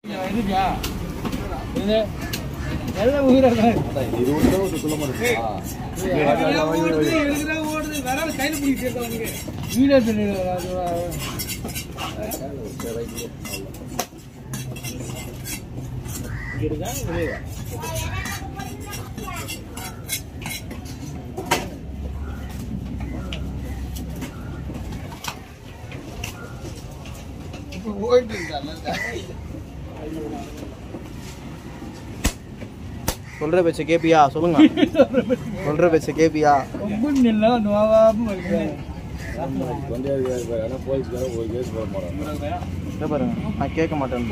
இருக்கா இது எல்லாம் உயிராக வீடியோ சொல்ற பேச்ச கேப்பியா சொல்லுங்க சொல்ற பேச்ச கேப்பியா ரொம்ப நின்னா நோவாம இருக்கு இதை பாருங்க நான் கேட்க மாட்டேன்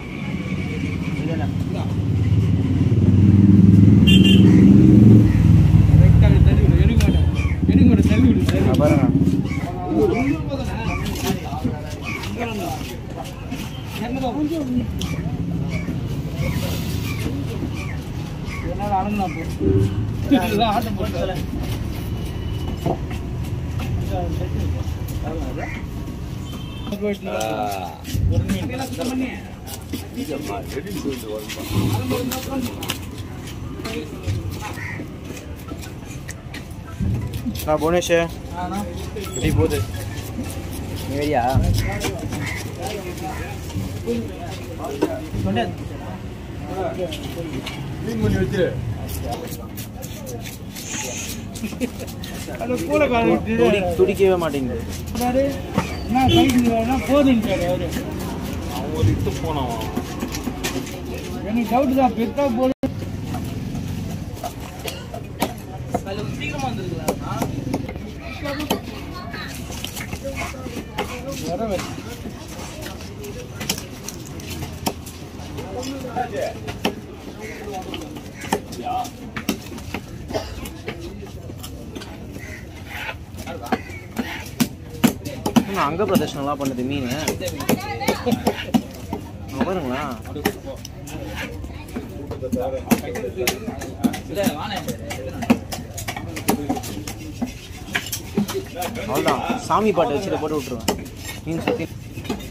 தள்ளி விடு எடுக்க மாட்டேன் எடுக்க மாட்டேன் தள்ளி விடு தள்ளி நான் பாருங்க என்னால அடங்கினா போ இதுதான் ஆட்டம் போட்டு நான் புவனேஷ் எப்படி போகுது ஏரியா அது கூட காலிட்டு துடி துடிக்கவே மாட்டேங்குது என்ன கைது வேணா போதுன்னு அவரு எனக்கு டவுட் தான் பெத்தா போதும் வர வை. இன்னும் அங்க பிரதர்ஷனம்லாம் பண்ணுது மீன் அங்க பாருங்களா அவ்வளோதான் சாமி பாட்டு வச்சுட்டு போட்டு விட்ருவேன் மீன் சுற்றி